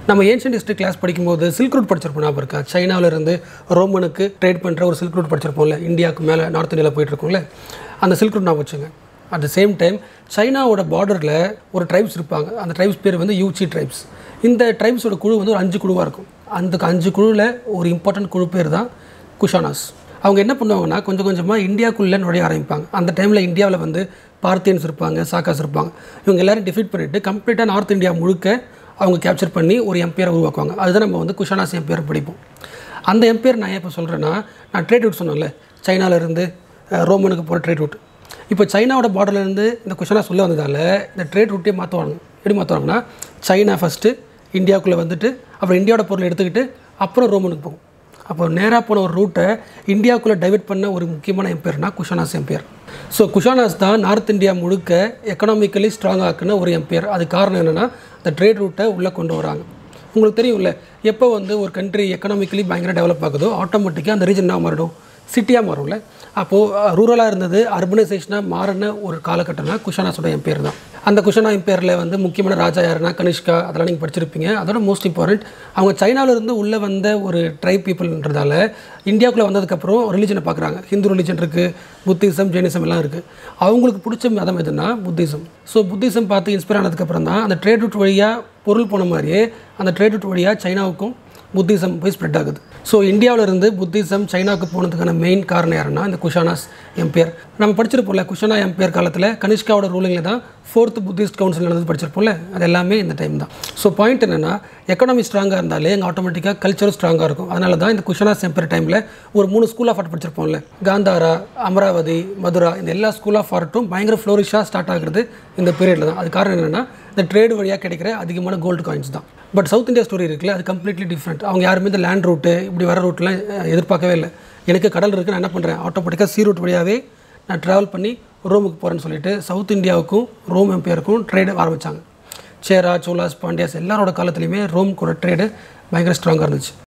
நம்ம ancient history class படிக்கும்போது silk route படிச்சிருப்போம் ஞாபகம் இருக்கா சைனாவுல இருந்து ரோமனுக்கு ட்ரேட் பண்ணுற ஒரு சில்க் ரூட் படிச்சிருப்போம்ல இந்தியாவுக்கு மேலே நார்த் இந்தியாவில் போயிட்டு இருக்கோம்ல அந்த சில்க் ரூட் ஞாபகம் வச்சுங்க அட் த சேம் டைம் சைனாவோட பார்டரில் ஒரு ட்ரைப்ஸ் இருப்பாங்க அந்த ட்ரைப்ஸ் பேர் வந்து யூச்சி ட்ரைப்ஸ் இந்த ட்ரைப்ஸோட குழு வந்து ஒரு அஞ்சு குழுவாக இருக்கும் அந்த அஞ்சு குழுவில் ஒரு இம்பார்ட்டன்ட் குழு பேர் தான் குஷானாஸ் அவங்க என்ன பண்ணுவாங்கன்னா கொஞ்சம் கொஞ்சமாக இந்தியாக்குள்ளே நுழைய ஆரம்பிப்பாங்க அந்த டைமில் இந்தியாவில் வந்து பார்த்தியன்ஸ் இருப்பாங்க சாக்காஸ் இருப்பாங்க இவங்க எல்லாரும் டிஃபீட் பண்ணிவிட்டு கம்ப்ளீட்டாக நார்த் இந்தியா முழுக்க அவங்க கேப்சர் பண்ணி ஒரு எம்பையரை உருவாக்குவாங்க அதுதான் நம்ம வந்து குஷானாஸ் எம்பையர் படிப்போம் அந்த எம்பையர் நான் ஏன் இப்போ சொல்கிறேன்னா நான் ட்ரேட் ரூட் சொன்னேன்ல சைனாலேருந்து ரோமனுக்கு போகிற ட்ரேட் ரூட் இப்போ சைனாவோட பார்டர்லேருந்து இந்த குஷனாஸ் உள்ளே வந்ததால் இந்த ட்ரேட் ரூட்டே மாற்றுவாங்க எப்படி மாற்றுவாங்கன்னா சைனா ஃபஸ்ட்டு இந்தியாவுக்குள்ளே வந்துட்டு அப்புறம் இந்தியாவோட பொருளை எடுத்துக்கிட்டு அப்புறம் ரோமனுக்கு போகும் அப்போ நேராக போன ஒரு ரூட்டை இந்தியாவுக்குள்ளே டைவர்ட் பண்ண ஒரு முக்கியமான எம்பையர்னா குஷானாஸ் எம்பையர் ஸோ குஷானாஸ் தான் நார்த் இந்தியா முழுக்க எக்கனாமிக்கலி ஸ்ட்ராங் ஆக்குன ஒரு எம்பையர் அது காரணம் என்னென்னா இந்த ட்ரேட் ரூட்டை உள்ளே கொண்டு வராங்க உங்களுக்கு தெரியும்ல எப்போ வந்து ஒரு கண்ட்ரி எக்கனாமிக்கலி பயங்கர டெவலப் ஆகுதோ ஆட்டோமேட்டிக்காக அந்த ரீஜன் என்ன மாறிடும் சிட்டியாக மாறும்ல அப்போது ரூரலாக இருந்தது அர்பனைசேஷனாக மாறின ஒரு காலகட்டம்னா குஷானாஸோட எம்பையர் தான் அந்த குஷனா எம்பையரில் வந்து முக்கியமான ராஜா யாருன்னா கனிஷ்கா அதெல்லாம் நீங்கள் படிச்சிருப்பீங்க அதோட மோஸ்ட் இம்பார்ட்டன்ட் அவங்க சைனால இருந்து உள்ளே வந்த ஒரு ட்ரைப் பீப்புள்ன்றதால இந்தியாவுக்குள்ளே வந்ததுக்கப்புறம் ரிலிஜனை பார்க்குறாங்க ஹிந்து ரிலிஜன் இருக்குது புத்திசம் ஜெயினிசம் எல்லாம் இருக்குது அவங்களுக்கு பிடிச்ச மதம் எதுனா புத்திசம் ஸோ புத்திசம் பார்த்து இன்ஸ்பயர் ஆனதுக்கப்புறம் தான் அந்த ட்ரேட் ரூட் வழியாக பொருள் போன மாதிரியே அந்த ட்ரேட் ரூட் வழியாக சைனாவுக்கும் புத்திசம் போய் ஸ்ப்ரெட் ஆகுது ஸோ இந்தியாவுல இருந்து புத்திசம் சைனாவுக்கு போனதுக்கான மெயின் காரணம் யாருன்னா இந்த குஷானாஸ் எம்பையர் நம்ம படிச்சிருப்போம்ல குஷானா எம்பையர் காலத்தில் கனிஷ்காவோட ரூலிங்கில் தான் ஃபோர்த் புத்திஸ்ட் கவுன்சில் நடந்தது படிச்சிருப்போம்ல அது எல்லாமே இந்த டைம் தான் ஸோ பாயிண்ட் என்னென்னா எக்கனாமி ஸ்ட்ராங்காக இருந்தாலே எங்கள் ஆட்டோமேட்டிக்காக கல்ச்சரும் ஸ்ட்ராங்காக இருக்கும் அதனால தான் இந்த குஷானாஸ் எம்பையர் டைமில் ஒரு மூணு ஸ்கூல் ஆஃப் ஆர்ட் படிச்சிருப்போம்ல காந்தாரா அமராவதி மதுரா இந்த எல்லா ஸ்கூல் ஆஃப் ஆர்ட்டும் பயங்கர ஃப்ளோரிஷாக ஸ்டார்ட் ஆகுறது இந்த பீரியடில் தான் அது காரணம் என்னென்னா இந்த ட்ரேடு வழியாக கிடைக்கிற அதிகமான கோல்டு காயின்ஸ் தான் பட் சவுத் இந்தியா ஸ்டோரி இருக்குல்ல அது கம்ப்ளீட்லி டிஃப்ரெண்ட் அவங்க யாருமே இந்த லேண்ட் ரூட்டு இப்படி வர ரூட்லாம் எதிர்பார்க்கவே இல்லை எனக்கு கடல் இருக்குது நான் என்ன பண்ணுறேன் ஆட்டோமேட்டிக்காக சீ ரூட் வழியாகவே நான் ட்ராவல் பண்ணி ரோமுக்கு போகிறேன்னு சொல்லிட்டு சவுத் இந்தியாவுக்கும் ரோம் எம்பையருக்கும் ட்ரேடு ஆரம்பித்தாங்க சேரா சோலாஸ் பாண்டியாஸ் எல்லாரோட காலத்துலேயுமே ரோம் கூட ட்ரேடு பயங்கர ஸ்ட்ராங்காக இருந்துச்சு